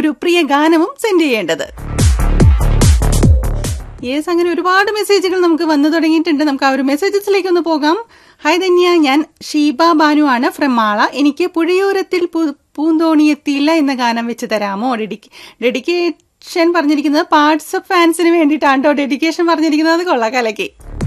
ഒരു പ്രിയ ഗാനവും സെൻഡ് ചെയ്യേണ്ടത് യെസ് അങ്ങനെ ഒരുപാട് മെസ്സേജുകൾ നമുക്ക് വന്നു തുടങ്ങിയിട്ടുണ്ട് നമുക്ക് ആ ഒരു മെസ്സേജസിലേക്ക് ഒന്ന് പോകാം ഹായ് ധന്യ ഞാൻ ഷീബ ബാനു ആണ് ഫ്രം മാള എനിക്ക് പുഴയോരത്തിൽ പൂ- പൂന്തോണി എത്തിയില്ല എന്ന ഗാനം വെച്ച് തരാമോ ഡെഡിക്ക് ഡെഡിക്കേഷൻ പറഞ്ഞിരിക്കുന്നത് പാർട്സ് ഓഫ് ഫാൻസിന് വേണ്ടിയിട്ടാണ് കേട്ടോ ഡെഡിക്കേഷൻ പറഞ്ഞിരിക്കുന്നത് അത് കൊള്ളാം കലക്കി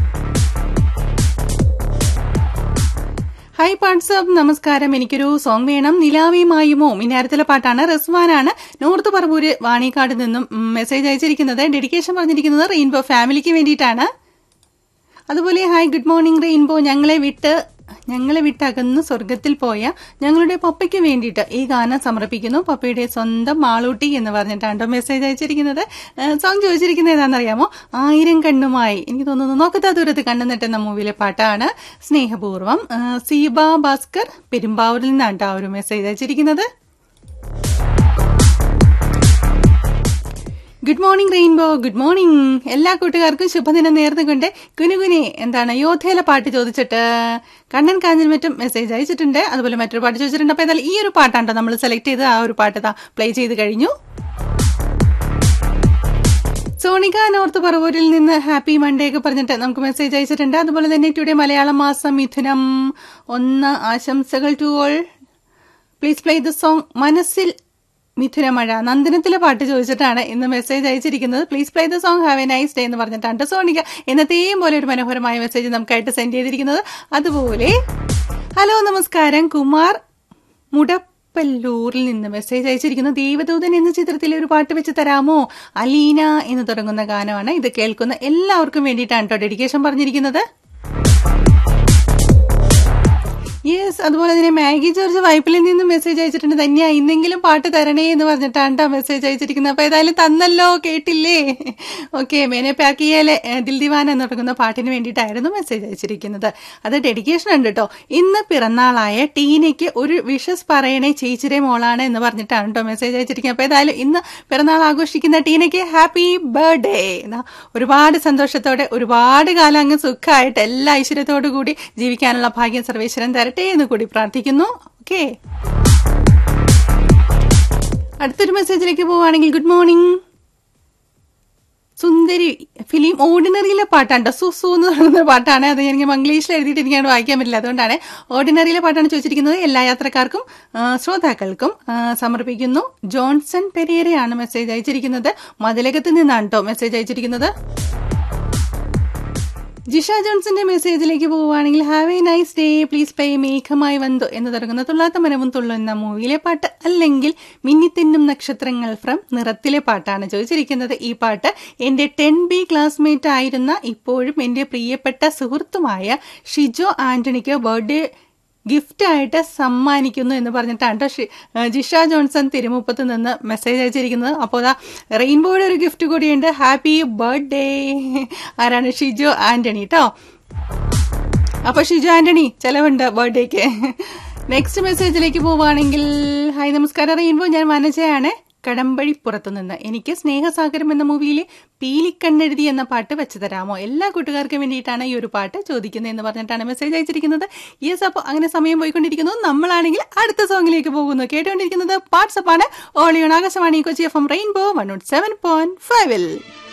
ഹായ് വാട്സപ്പ് നമസ്കാരം എനിക്കൊരു സോങ് വേണം നിലാവിയുമായുമോ മിനാരത്തിലെ പാട്ടാണ് റസ്വാനാണ് നോർത്ത് പറവൂര് വാണിക്കാട് നിന്നും ഉം, മെസ്സേജ് അയച്ചിരിക്കുന്നത് ഡെഡിക്കേഷൻ പറഞ്ഞിരിക്കുന്നത് റെയിൻബോ ഫാമിലിക്ക് വേണ്ടിയിട്ടാണ് അതുപോലെ ഹായ് ഗുഡ് മോർണിംഗ് റെയിൻബോ ഞങ്ങളെ വിട്ട് ഞങ്ങളെ വിട്ട് അകന്ന് സ്വർഗത്തിൽ പോയ ഞങ്ങളുടെ പപ്പയ്ക്ക് വേണ്ടിയിട്ട് ഈ ഗാനം സമർപ്പിക്കുന്നു പപ്പയുടെ സ്വന്തം മാളൂട്ടി എന്ന് പറഞ്ഞിട്ടാണ് മെസ്സേജ് അയച്ചിരിക്കുന്നത് സോങ് ചോദിച്ചിരിക്കുന്നത് ഏതാണെന്നറിയാമോ ആയിരം കണ്ണുമായി എനിക്ക് തോന്നുന്നു നോക്കത്താ ദൂരത്ത് കണ്ണുന്നിട്ട് എന്ന മൂവിയിലെ പാട്ടാണ് സ്നേഹപൂർവ്വം ആ, സീബ ഭാസ്കർ പെരുമ്പാവൂരിൽ നിന്നാണ് ട്ടോ ആ ഒരു മെസ്സേജ് അയച്ചിരിക്കുന്നത് good morning rainbow good morning എല്ലാ കൂട്ടുകാർക്കും ശുഭദിനം നേർന്നുകൊണ്ട് കുനുകുനെ എന്താണ് യോധയിലെ പാട്ട് ചോദിച്ചിട്ട് കണ്ണൻ കാഞ്ഞൽ മറ്റും മെസ്സേജ് അയച്ചിട്ടുണ്ട് അതുപോലെ മറ്റൊരു പാട്ട് ചോദിച്ചിട്ടുണ്ട് അപ്പോൾ ഏതായാലും ഈ ഒരു പാട്ടാണ് നമ്മൾ സെലക്ട് ചെയ്ത് ആ ഒരു പാട്ട് താ പ്ലേ ചെയ്ത് കഴിഞ്ഞു സോണിക നോർത്ത് പറവൂരിൽ നിന്ന് ഹാപ്പി മൺഡേ ഒക്കെ പറഞ്ഞിട്ട് നമുക്ക് മെസ്സേജ് അയച്ചിട്ടുണ്ട് അതുപോലെ തന്നെ ടുഡേ മലയാളം മാസം മിഥുനം ഒന്ന് ആശംസകൾ to all please play the song മനസ്സിൽ മിഥുനമഴ നന്ദനത്തിലെ പാട്ട് ചോദിച്ചിട്ടാണ് ഇന്ന് മെസ്സേജ് അയച്ചിരിക്കുന്നത് please play the song have a nice day എന്ന് പറഞ്ഞിട്ടാണ് സോണിക എന്നത്തെയും പോലെ ഒരു മനോഹരമായ മെസ്സേജ് നമുക്കായിട്ട് സെൻഡ് ചെയ്തിരിക്കുന്നത് അതുപോലെ ഹലോ നമസ്കാരം കുമാർ മുടപ്പല്ലൂരിൽ നിന്ന് മെസ്സേജ് അയച്ചിരിക്കുന്നു ദേവദൂതൻ എന്ന ചിത്രത്തിലെ ഒരു പാട്ട് വെച്ച് തരാമോ അലീന എന്ന് തുടങ്ങുന്ന ഗാനമാണ് ഇത് കേൾക്കുന്ന എല്ലാവർക്കും വേണ്ടിയിട്ടാണ് കേട്ടോ ഡെഡിക്കേഷൻ പറഞ്ഞിരിക്കുന്നത് യെസ് അതുപോലെ തന്നെ മാഗി ജോർജ് വൈപ്പിലിൽ നിന്ന് മെസ്സേജ് അയച്ചിട്ടുണ്ട് തന്നെയാ ഇന്നെങ്കിലും പാട്ട് തരണേ എന്ന് പറഞ്ഞിട്ടാണ് ട്ടോ മെസ്സേജ് അയച്ചിരിക്കുന്നത് അപ്പൊ ഏതായാലും തന്നല്ലോ കേട്ടില്ലേ ഓക്കെ മേനെ പാക്കിയാലെ ദിൽ ദിവാന എന്ന് തുടങ്ങുന്ന പാട്ടിന് വേണ്ടിയിട്ടായിരുന്നു മെസ്സേജ് അയച്ചിരിക്കുന്നത് അത് ഡെഡിക്കേഷൻ ഉണ്ട് കേട്ടോ ഇന്ന് പിറന്നാളായ ടീനയ്ക്ക് ഒരു വിഷസ് പറയണേ ചേച്ചിരെ മോളാണ് എന്ന് പറഞ്ഞിട്ടാണ് കേട്ടോ മെസ്സേജ് അയച്ചിരിക്കുന്നത് അപ്പൊ ഏതായാലും ഇന്ന് പിറന്നാൾ ആഘോഷിക്കുന്ന ടീനയ്ക്ക് ഹാപ്പി ബർത്ത്ഡേ ഒരുപാട് സന്തോഷത്തോടെ ഒരുപാട് കാലം അങ്ങ് സുഖമായിട്ട് എല്ലാ ഐശ്വര്യത്തോടു കൂടി ജീവിക്കാനുള്ള ഭാഗ്യം സർവേശ്വരൻ തരട്ടെ എന്ന് കൂടി പ്രാർത്ഥിക്കുന്നു ഓക്കെ അടുത്തൊരു മെസ്സേജിലേക്ക് പോവുകയാണെങ്കിൽ ഗുഡ് മോർണിംഗ് സുന്ദരി ഫിലിം ഓർഡിനറിയിലെ പാട്ടാണ് സുസു എന്ന് പറയുന്ന പാട്ടാണ് അത് എനിക്ക് മംഗ്ലീഷിൽ എഴുതിയിട്ട് എനിക്കത് വായിക്കാൻ പറ്റില്ല അതുകൊണ്ടാണ് ഓർഡിനറിയിലെ പാട്ടാണ് ചോദിച്ചിരിക്കുന്നത് എല്ലാ യാത്രക്കാർക്കും ആ, ശ്രോതാക്കൾക്കും ആ, സമർപ്പിക്കുന്നു ജോൺസൺ പെരേരയാണ് മെസ്സേജ് അയച്ചിരിക്കുന്നത് മതിലകത്ത് നിന്നാണ് കേട്ടോ മെസ്സേജ് അയച്ചിരിക്കുന്നത് ജിഷ ജോൺസന്റെ മെസ്സേജിലേക്ക് പോവുകയാണെങ്കിൽ have a nice day please play മേഘമായി വന്നു എന്ന് തുടങ്ങുന്ന തുള്ളാത്ത മരവും തുള്ളുന്ന മൂവിയിലെ പാട്ട് അല്ലെങ്കിൽ മിന്നിത്തിന്നും നക്ഷത്രങ്ങൾ ഫ്രം നിറത്തിലെ പാട്ടാണ് ചോദിച്ചിരിക്കുന്നത് ഈ പാട്ട് എൻ്റെ ടെൻ ബി ക്ലാസ്മേറ്റ് ആയിരുന്ന ഇപ്പോഴും എൻ്റെ പ്രിയപ്പെട്ട സുഹൃത്തുമായ ഷിജോ ആന്റണിക്ക് ബർത്ത്ഡേ ഗിഫ്റ്റ് ആയിട്ട് സമ്മാനിക്കുന്നു എന്ന് പറഞ്ഞിട്ടാണ് കേട്ടോ ഷി- ഏഹ് ജിഷ ജോൺസൺ തിരുമുപ്പത്ത് നിന്ന് മെസ്സേജ് അയച്ചിരിക്കുന്നത് അപ്പോൾ അതാ റെയിൻബോയുടെ ഒരു ഗിഫ്റ്റ് കൂടിയുണ്ട് ഹാപ്പി ബർത്ത്ഡേ ആരാണ് ഷിജോ ആന്റണി കേട്ടോ അപ്പൊ ഷിജു ആന്റണി ചെലവുണ്ട് ബർത്ത്ഡേക്ക് നെക്സ്റ്റ് മെസ്സേജിലേക്ക് പോവുകയാണെങ്കിൽ ഹായ് നമസ്കാരം റെയിൻബോ ഞാൻ വനജയാണ് കടമ്പഴിപ്പുറത്തു നിന്ന് എനിക്ക് സ്നേഹസാഗരം എന്ന മൂവിയിലെ പീലിക്കണ്ണെഴുതി എന്ന പാട്ട് വെച്ച് തരാമോ എല്ലാ കൂട്ടുകാർക്കും വേണ്ടിയിട്ടാണ് ഈ ഒരു പാട്ട് ചോദിക്കുന്നത് എന്ന് പറഞ്ഞിട്ടാണ് മെസ്സേജ് അയച്ചിരിക്കുന്നത് യെസ് അപ്പോൾ അങ്ങനെ സമയം പോയിക്കൊണ്ടിരിക്കുന്നു നമ്മളാണെങ്കിൽ അടുത്ത സോങ്ങിലേക്ക് പോകുന്നു കേട്ടുകൊണ്ടിരിക്കുന്നത് വാട്സപ്പാണ് ഓളിയോൺ Akashvani Kochi F M rainbow one nought seven point ഫൈവിൽ